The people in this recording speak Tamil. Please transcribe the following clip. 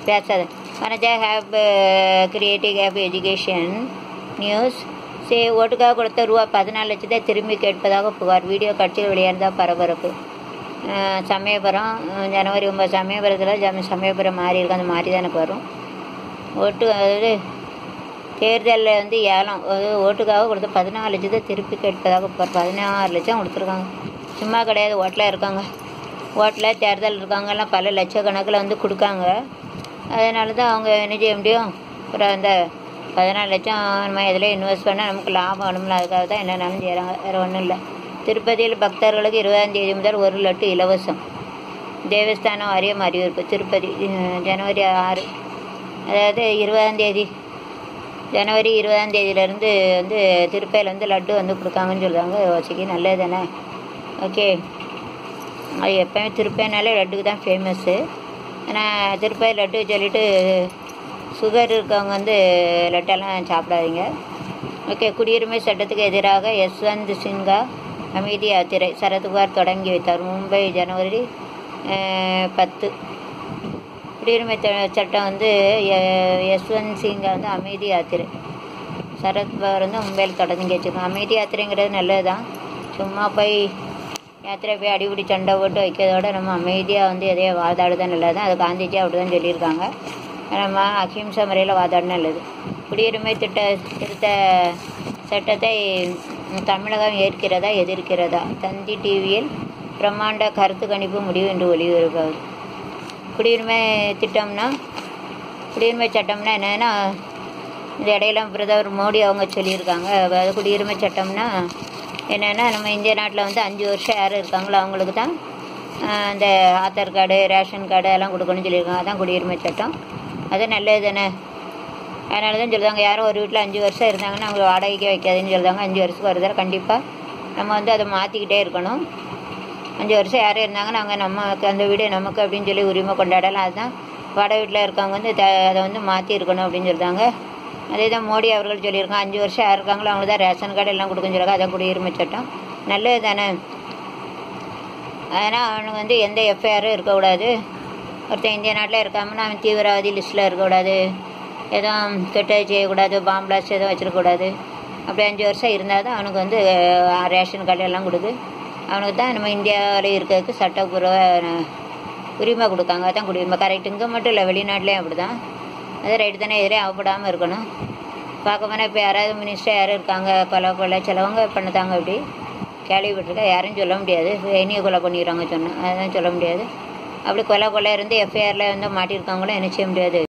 பேசாத Vanaja have creative have education news say ஓட்டுக்காக கொடுத்த ரூபா பதினாலு லட்சத்தை திரும்பி கேட்பதாக புகார் வீடியோ காட்சியில் வெளியானதாக பரபரப்பு அஹ் சமயபுரம் அஹ் ஜனவரி ஒன்பது சமயபுரத்தில் ஜம சமயபுரம் மாறி இருக்கு அந்த மாறி தான் எனக்கு வரும் ஓட்டு அதாவது தேர்தலில் வந்து ஏலம் அதாவது ஓட்டுக்காக கொடுத்த பதினாலு லட்சத்தை திருப்பி கேட்பதாக புகார் பதினாறு லட்சம் கொடுத்துருக்காங்க சும்மா கிடையாது ஓட்டில் இருக்காங்க ஓட்டில் தேர்தல் இருக்காங்கலாம் பல லட்சக்கணக்கில் வந்து கொடுக்காங்க அதனால தான் அவங்க என்ன செய்ய முடியும் ஒரு அந்த பதினாலு லட்சம் நம்ம இதில் இன்வெஸ்ட் பண்ணால் நமக்கு லாபம் வேணும்ல அதுக்காக தான் என்னென்னாலும் செய்கிறாங்க வேறு ஒன்றும் இல்லை திருப்பதியில் பக்தர்களுக்கு இருபதாம் தேதி முதல் ஒரு லட்டு இலவசம் தேவஸ்தானம் வாரியம் அறிவிப்பு திருப்பதி அஹ் ஜனவரி ஆறு அதாவது இருபதாம் தேதி ஜனவரி இருபதாம் தேதியிலேருந்து வந்து திருப்பதியில் வந்து லட்டு வந்து கொடுக்காங்கன்னு சொல்லுவாங்க யோசிக்க நல்லது தானே ஓகே அது எப்போயுமே திருப்பதினாலே லட்டுக்கு தான் ஃபேமஸ்ஸு ஆனால் திருப்பதி லட்டு சொல்லிட்டு சுகர் இருக்கவங்க வந்து லட்டெல்லாம் சாப்பிடாதீங்க ஓகே குடியுரிமை சட்டத்துக்கு எதிராக யஸ்வந்த் சின்ஹா அமைதி யாத்திரை சரத்குமார் தொடங்கி வைத்தார் மும்பை ஜனவரி அஹ், பத்து குடியுரிமை த- சட்டம் வந்து ய- யஸ்வந்த் சிங்கா வந்து அமைதி யாத்திரை சரத்பவார் வந்து மும்பையில் தொடங்கி வச்சுருக்கோம் அமைதி யாத்திரைங்கிறது நல்லது தான் சும்மா போய் யாத்திரை போய் அடிபடி சண்டை போட்டு வைக்கிறதோட நம்ம அமைதியாக வந்து எதையோ வாதாடுதான் நல்லது தான் அது காந்திஜி அப்படி தான் சொல்லியிருக்காங்க நம்ம அஹிம்சை முறையில் வாதாடினா நல்லது குடியுரிமை திட்ட திருத்த சட்டத்தை தமிழகம் ஏற்கிறதா எதிர்க்கிறதா தந்தி டிவியில் பிரம்மாண்ட கருத்து கணிப்பு முடிவு என்று ஒளிபரப்பாகுது குடியுரிமை திட்டம்னா குடியுரிமை சட்டம்னா என்னன்னா இந்த இடையில பிரதமர் மோடி அவங்க சொல்லியிருக்காங்க அதாவது குடியுரிமை சட்டம்னா என்னென்னா நம்ம இந்திய நாட்டில் வந்து அஞ்சு வருஷம் யார் இருக்காங்களோ அவங்களுக்கு தான் ஆஹ், இந்த ஆதார் கார்டு ரேஷன் கார்டு எல்லாம் கொடுக்கணும்னு சொல்லியிருக்காங்க அதான் குடியுரிமை சட்டம் அது நல்லது தானே அதனால தான் சொல்லுவாங்க யாரும் ஒரு வீட்டில் அஞ்சு வருஷம் இருந்தாங்கன்னா அவங்க வாடகைக்கு வைக்காதுன்னு சொல்லுவாங்க அஞ்சு வருஷத்துக்கு ஒரு தடவை கண்டிப்பாக நம்ம வந்து அதை மாற்றிக்கிட்டே இருக்கணும் அஞ்சு வருஷம் யாரும் இருந்தாங்கன்னா அவங்க நமக்கு அந்த வீடு நமக்கு அப்படின்னு சொல்லி உரிமை கொண்டாடலாம் அதுதான் வட வீட்டில் இருக்கவங்க வந்து த அதை வந்து மாற்றி இருக்கணும் அப்படின்னு சொல்லிட்டாங்க அதே தான் மோடி அவர்கள் சொல்லியிருக்காங்க அஞ்சு வருஷம் யார் இருக்காங்களோ அவங்க தான் ரேஷன் கார்டு எல்லாம் கொடுக்குன்னு சொல்லுவாங்க அதான் குடியுரிமை சட்டம் நல்லது தானே அதனால் அவனுக்கு வந்து எந்த எஃப்ஐஆரும் இருக்கக்கூடாது ஒருத்தன் இந்திய நாட்டில் இருக்காமன்னா அவன் தீவிரவாதி லிஸ்ட்டில் இருக்கக்கூடாது எதுவும் கெட்டது செய்யக்கூடாது பாம்பு பிளாஸ்ட் எதுவும் வச்சிருக்கக்கூடாது அப்படி அஞ்சு வருஷம் இருந்தால் தான் அவனுக்கு வந்து அஹ், ரேஷன் கார்டு எல்லாம் கொடுக்கு அவனுக்கு தான் நம்ம இந்தியாவில் இருக்கிறதுக்கு சட்டப்பூர்வ அஹ், உரிமை கொடுக்காங்க அதான் குடியுரிமை கரெக்ட் இங்கே மட்டும் இல்லை வெளிநாட்டிலையும் அப்படி தான் அது ரைட்டு தானே எதிரே அவப்படாமல் இருக்கணும் பார்க்க போனால் இப்போ யாராவது மினிஸ்டர் யாரும் இருக்காங்க கொலை கொலை சிலவங்க பண்ணுதாங்க அப்படி கேள்விப்பட்டிருக்கேன் யாரும் சொல்ல முடியாது இனிய கொலை பண்ணிடுறாங்க சொன்னேன் அதெல்லாம் சொல்ல முடியாது அப்படி கொலை கொலை இருந்து எஃப்ஐஆரில் வந்து மாட்டியிருக்காங்களோ என்ன செய்ய முடியாது